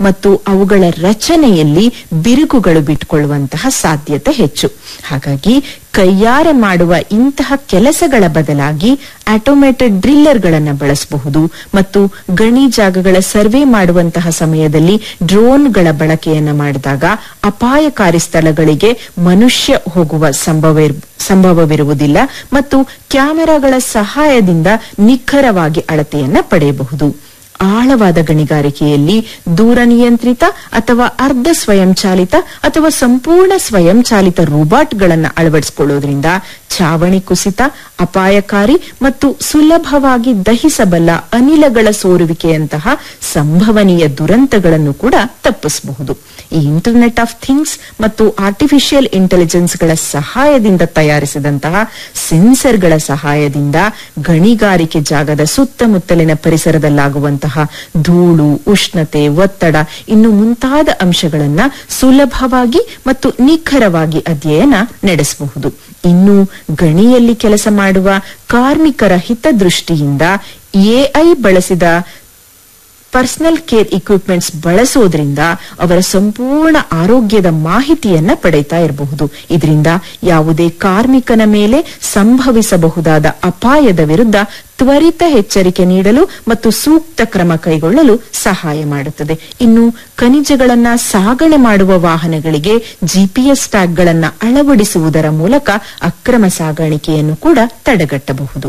ಮತ್ತು ಅವುಗಳ ರಚನೆಯಲ್ಲಿ ಬಿರುಕುಗಳು ಬಿಟ್ಕೊಳ್ಳುವಂತಹ ಸಾಧ್ಯತೆ ಹೆಚ್ಚು ಹಾಗಾಗಿ ಕೈಯಾರೆ ಮಾಡುವ ಇಂತಹ ಕೆಲಸಗಳ ಬದಲಾಗಿ ಆಟೋಮೇಟೆಡ್ ಡ್ರಿಲ್ಲರ್ಗಳನ್ನು ಬಳಸಬಹುದು ಮತ್ತು ಗಣಿ ಜಾಗಗಳ ಸರ್ವೆ ಮಾಡುವಂತಹ ಸಮಯದಲ್ಲಿ ಡ್ರೋನ್ಗಳ ಬಳಕೆಯನ್ನ ಮಾಡಿದಾಗ ಅಪಾಯಕಾರಿ ಸ್ಥಳಗಳಿಗೆ ಮನುಷ್ಯ ಹೋಗುವ ಸಂಭವ ಸಂಭವವಿರುವುದಿಲ್ಲ ಮತ್ತು ಕ್ಯಾಮೆರಾಗಳ ಸಹಾಯದಿಂದ ನಿಖರವಾಗಿ ಅಳತೆಯನ್ನ ಪಡೆಯಬಹುದು ಆಳವಾದ ಗಣಿಗಾರಿಕೆಯಲ್ಲಿ ದೂರ ನಿಯಂತ್ರಿತ ಅಥವಾ ಅರ್ಧ ಸ್ವಯಂಚಾಲಿತ ಅಥವಾ ಸಂಪೂರ್ಣ ಸ್ವಯಂಚಾಲಿತ ರೋಬೋಟ್ಗಳನ್ನು ಅಳವಡಿಸಿಕೊಳ್ಳೋದ್ರಿಂದ ಛಾವಣಿ ಕುಸಿತ ಅಪಾಯಕಾರಿ ಮತ್ತು ಸುಲಭವಾಗಿ ದಹಿಸಬಲ್ಲ ಅನಿಲಗಳ ಸೋರುವಿಕೆಯಂತಹ ಸಂಭವನೀಯ ದುರಂತಗಳನ್ನು ಕೂಡ ತಪ್ಪಿಸಬಹುದು ಈ ಇಂಟರ್ನೆಟ್ ಆಫ್ ಥಿಂಗ್ಸ್ ಮತ್ತು ಆರ್ಟಿಫಿಷಿಯಲ್ ಇಂಟೆಲಿಜೆನ್ಸ್ಗಳ ಸಹಾಯದಿಂದ ತಯಾರಿಸಿದಂತಹ ಸೆನ್ಸರ್ಗಳ ಸಹಾಯದಿಂದ ಗಣಿಗಾರಿಕೆ ಜಾಗದ ಸುತ್ತಮುತ್ತಲಿನ ಪರಿಸರದಲ್ಲಾಗುವಂತಹ ಧೂಳು ಉಷ್ಣತೆ ಒತ್ತಡ ಇನ್ನು ಮುಂತಾದ ಅಂಶಗಳನ್ನ ಸುಲಭವಾಗಿ ಮತ್ತು ನಿಖರವಾಗಿ ಅಧ್ಯಯನ ನಡೆಸಬಹುದು ಇನ್ನು ಗಣಿಯಲ್ಲಿ ಕೆಲಸ ಮಾಡುವ ಕಾರ್ಮಿಕರ ಹಿತದೃಷ್ಟಿಯಿಂದ ಎಐ ಬಳಸಿದ ಪರ್ಸನಲ್ ಕೇರ್ ಇಕ್ವಿಪ್ಮೆಂಟ್ಸ್ ಬಳಸೋದ್ರಿಂದ ಅವರ ಸಂಪೂರ್ಣ ಆರೋಗ್ಯದ ಮಾಹಿತಿಯನ್ನ ಪಡೆಯುತ್ತಾ ಇರಬಹುದು ಇದರಿಂದ ಯಾವುದೇ ಕಾರ್ಮಿಕನ ಮೇಲೆ ಸಂಭವಿಸಬಹುದಾದ ಅಪಾಯದ ವಿರುದ್ಧ ತ್ವರಿತ ಎಚ್ಚರಿಕೆ ನೀಡಲು ಮತ್ತು ಸೂಕ್ತ ಕ್ರಮ ಕೈಗೊಳ್ಳಲು ಸಹಾಯ ಮಾಡುತ್ತದೆ ಇನ್ನು ಖನಿಜಗಳನ್ನ ಸಾಗಣೆ ಮಾಡುವ ವಾಹನಗಳಿಗೆ ಜಿಪಿಎಸ್ ಟ್ಯಾಗ್ಗಳನ್ನ ಅಳವಡಿಸುವುದರ ಮೂಲಕ ಅಕ್ರಮ ಸಾಗಾಣಿಕೆಯನ್ನು ಕೂಡ ತಡೆಗಟ್ಟಬಹುದು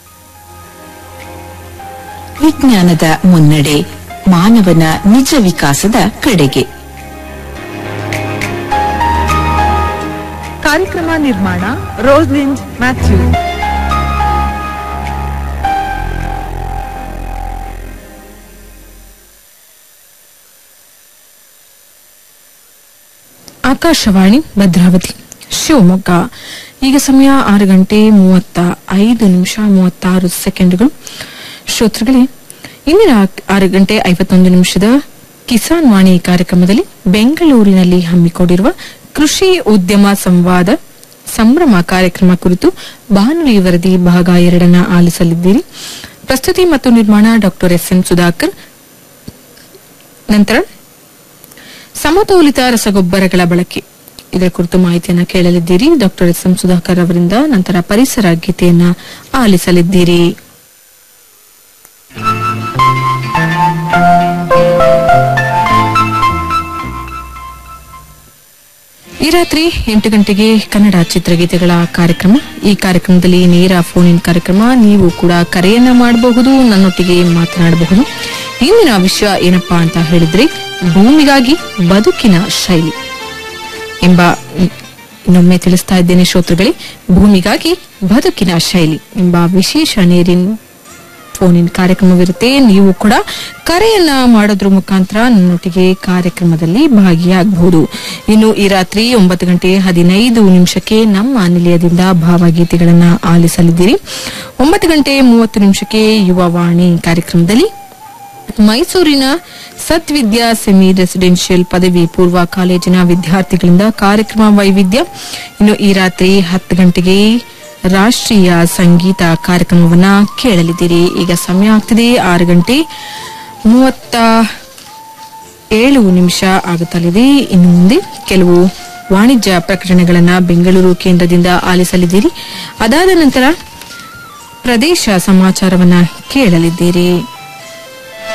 ವಿಜ್ಞಾನದ ಮುನ್ನಡೆ ಮಾನವನ ನಿಜ ವಿಕಾಸದ ಕಡೆಗೆ ಕಾರ್ಯಕ್ರಮ ನಿರ್ಮಾಣ ರೋಸ್ಲಿಂಡ್ ಮ್ಯಾಥ್ಯೂ ಆಕಾಶವಾಣಿ ಭದ್ರಾವತಿ ಶಿವಮೊಗ್ಗ ಈಗ ಸಮಯ ಆರು ಗಂಟೆ ಮೂವತ್ತ ಐದು ನಿಮಿಷ ಮೂವತ್ತಾರು ಸೆಕೆಂಡ್ಗಳು ಶ್ರೋತೃಗಳೇ ಇಂದಿನ ಆರು ಗಂಟೆ ಐವತ್ತೊಂದು ನಿಮಿಷದ ಕಿಸಾನ್ ವಾಣಿ ಕಾರ್ಯಕ್ರಮದಲ್ಲಿ ಬೆಂಗಳೂರಿನಲ್ಲಿ ಹಮ್ಮಿಕೊಂಡಿರುವ ಕೃಷಿ ಉದ್ಯಮ ಸಂವಾದ ಸಂಭ್ರಮ ಕಾರ್ಯಕ್ರಮ ಕುರಿತು ಬಾನುಲಿ ವರದಿ ಭಾಗ ಎರಡನ್ನ ಆಲಿಸಲಿದ್ದೀರಿ ಪ್ರಸ್ತುತಿ ಮತ್ತು ನಿರ್ಮಾಣ ಡಾಕ್ಟರ್ ಎಸ್ ಎನ್ ಸುಧಾಕರ್ ನಂತರ ಸಮತೋಲಿತ ರಸಗೊಬ್ಬರಗಳ ಬಳಕೆ ಇದರ ಕುರಿತು ಮಾಹಿತಿಯನ್ನ ಕೇಳಲಿದ್ದೀರಿ ಡಾಕ್ಟರ್ ಎಸ್ ಎಂ ಸುಧಾಕರ್ ಅವರಿಂದ ನಂತರ ಪರಿಸರ ಗೀತೆಯನ್ನ ಆಲಿಸಲಿದ್ದೀರಿ ಈ ರಾತ್ರಿ ಎಂಟು ಗಂಟೆಗೆ ಕನ್ನಡ ಚಿತ್ರಗೀತೆಗಳ ಕಾರ್ಯಕ್ರಮ ಈ ಕಾರ್ಯಕ್ರಮದಲ್ಲಿ ನೇರ ಫೋನ್ ಇನ್ ಕಾರ್ಯಕ್ರಮ ನೀವು ಕೂಡ ಕರೆಯನ್ನ ಮಾಡಬಹುದು ನನ್ನೊಟ್ಟಿಗೆ ಮಾತನಾಡಬಹುದು ಇಂದಿನ ವಿಷಯ ಏನಪ್ಪಾ ಅಂತ ಹೇಳಿದ್ರೆ ಭೂಮಿಗಾಗಿ ಬದುಕಿನ ಶೈಲಿ ಎಂಬ ಇನ್ನೊಮ್ಮೆ ತಿಳಿಸ್ತಾ ಇದ್ದೇನೆ ಶ್ರೋತೃಗಳೇ ಭೂಮಿಗಾಗಿ ಬದುಕಿನ ಶೈಲಿ ಎಂಬ ವಿಶೇಷ ನೇರಿನ ಫೋನ್ ಇನ್ ಕಾರ್ಯಕ್ರಮವಿರುತ್ತೆ ನೀವು ಕೂಡ ಕರೆಯನ್ನ ಮಾಡೋದ್ರ ಮುಖಾಂತರ ನನ್ನೊಟ್ಟಿಗೆ ಕಾರ್ಯಕ್ರಮದಲ್ಲಿ ಭಾಗಿಯಾಗಬಹುದು ಇನ್ನು ಈ ರಾತ್ರಿ ಒಂಬತ್ತು ಗಂಟೆ ಹದಿನೈದು ನಿಮಿಷಕ್ಕೆ ನಮ್ಮ ನಿಲಯದಿಂದ ಭಾವಗೀತೆಗಳನ್ನ ಆಲಿಸಲಿದ್ದೀರಿ ಒಂಬತ್ತು ಗಂಟೆ ಮೂವತ್ತು ನಿಮಿಷಕ್ಕೆ ಯುವವಾಣಿ ಕಾರ್ಯಕ್ರಮದಲ್ಲಿ ಮೈಸೂರಿನ ಸತ್ವಿದ್ಯಾ ಸೆಮಿ ರೆಸಿಡೆನ್ಷಿಯಲ್ ಪದವಿ ಪೂರ್ವ ಕಾಲೇಜಿನ ವಿದ್ಯಾರ್ಥಿಗಳಿಂದ ಕಾರ್ಯಕ್ರಮ ವೈವಿಧ್ಯ ಇನ್ನು ಈ ರಾತ್ರಿ ಹತ್ತು ಗಂಟೆಗೆ ರಾಷ್ಟ್ರೀಯ ಸಂಗೀತ ಕಾರ್ಯಕ್ರಮವನ್ನ ಕೇಳಲಿದ್ದೀರಿ ಈಗ ಸಮಯ ಆಗ್ತಿದೆ ಆರು ಗಂಟೆ ಮೂವತ್ತ ಏಳು ನಿಮಿಷ ಆಗುತ್ತಲಿದೆ ಇನ್ನು ಮುಂದೆ ಕೆಲವು ವಾಣಿಜ್ಯ ಪ್ರಕಟಣೆಗಳನ್ನ ಬೆಂಗಳೂರು ಕೇಂದ್ರದಿಂದ ಆಲಿಸಲಿದ್ದೀರಿ ಅದಾದ ನಂತರ ಪ್ರದೇಶ ಸಮಾಚಾರವನ್ನ ಕೇಳಲಿದ್ದೀರಿ